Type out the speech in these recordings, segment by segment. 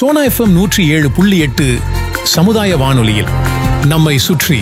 Sona FM நூற்றி ஏழு புள்ளி எட்டு சமுதாய வானொலியில் நம்மை சுற்றி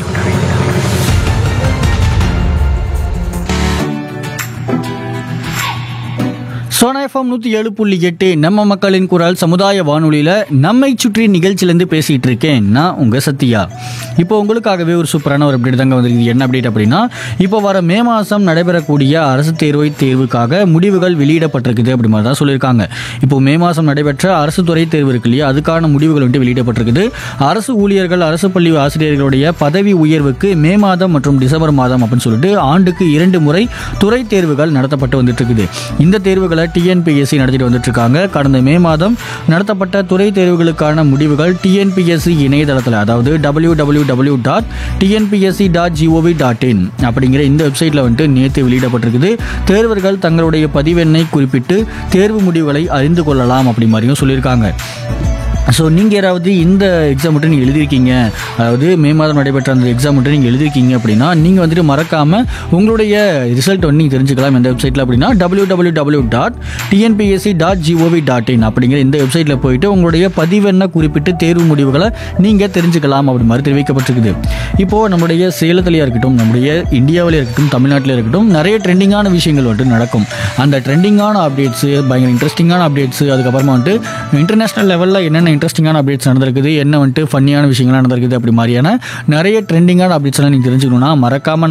சோனா எஃப்எம் நூற்றி ஏழு புள்ளி எட்டு நம்ம மக்களின் குரல் சமுதாய வானொலியில் நம்மை சுற்றி நிகழ்ச்சியிலேருந்து பேசிகிட்டு இருக்கேன் நான் உங்கள் சத்யா இப்போ உங்களுக்காகவே ஒரு சூப்பரான ஒரு அப்டேட் தாங்க வந்திருக்கு என்ன அப்டேட் அப்படின்னா இப்போ வர மே மாதம் நடைபெறக்கூடிய அரசு தேர்வை தேர்வுக்காக முடிவுகள் வெளியிடப்பட்டிருக்குது அப்படி மாதிரி தான் சொல்லியிருக்காங்க இப்போ மே மாதம் நடைபெற்ற அரசு துறை தேர்வு இருக்கு இல்லையா அதுக்கான முடிவுகள் வந்துட்டு வெளியிடப்பட்டிருக்குது அரசு ஊழியர்கள் அரசு பள்ளி ஆசிரியர்களுடைய பதவி உயர்வுக்கு மே மாதம் மற்றும் டிசம்பர் மாதம் அப்படின்னு சொல்லிட்டு ஆண்டுக்கு இரண்டு முறை துறை தேர்வுகள் நடத்தப்பட்டு வந்துட்டு இருக்குது இந்த தேர்வுகளை டிஎன்பிஎஸ்சி நடத்திட்டு வந்துட்டு இருக்காங்க கடந்த மே மாதம் நடத்தப்பட்ட துறை தேர்வுகளுக்கான முடிவுகள் டிஎன்பிஎஸ்சி இணையதளத்தில் அதாவது W W W dot TNPSC dot GOV dot IN அப்படிங்கிற இந்த வெப்சைட்டில் வந்துட்டு நேற்று வெளியிடப்பட்டிருக்குது தேர்வர்கள் தங்களுடைய பதிவெண்ணை குறிப்பிட்டு தேர்வு முடிவுகளை அறிந்து கொள்ளலாம் அப்படி மாதிரியும் சொல்லியிருக்காங்க ஸோ நீங்கள் யாராவது இந்த எக்ஸாம் மட்டும் நீங்கள் எழுதியிருக்கீங்க அதாவது மே மாதம் நடைபெற்ற அந்த எக்ஸாம் மட்டும் நீங்கள் எழுதியிருக்கீங்க அப்படின்னா நீங்கள் வந்துட்டு மறக்காமல் உங்களுடைய ரிசல்ட் வந்து நீங்கள் தெரிஞ்சுக்கலாம் இந்த வெப்சைட்டில் அப்படின்னா W W W dot TNPSC dot GOV dot IN அப்படிங்கிற இந்த வெப்சைட்டில் போயிட்டு உங்களுடைய பதிவெண்ணை குறிப்பிட்டு தேர்வு முடிவுகளை நீங்கள் தெரிஞ்சுக்கலாம் அப்படி மாதிரி தெரிவிக்கப்பட்டிருக்குது இப்போது நம்முடைய சேலத்திலேயே இருக்கட்டும் நம்முடைய இந்தியாவிலே இருக்கட்டும் தமிழ்நாட்டில் இருக்கட்டும் நிறைய ட்ரெண்டிங்கான விஷயங்கள் வந்துட்டு நடக்கும் அந்த ட்ரெண்டிங்கான அப்டேட்ஸு பயங்கர இன்ட்ரெஸ்டிங்கான அப்டேட்ஸு அதுக்கப்புறமா வந்துட்டு இன்டர்நேஷனல் லெவலில் என்னென்ன இன்ட்ரெஸ்டிங்கான அப்டேட்ஸ் நடந்திருக்குது என்ன வந்துட்டு ஃபன்னியான விஷயங்கள்லாம் நடந்திருக்குது அப்படி மாதிரியான நிறைய ட்ரெண்டிங்கான அப்டேட்ஸ் எல்லாம் நீங்கள் தெரிஞ்சுக்கணும்னா மறக்காம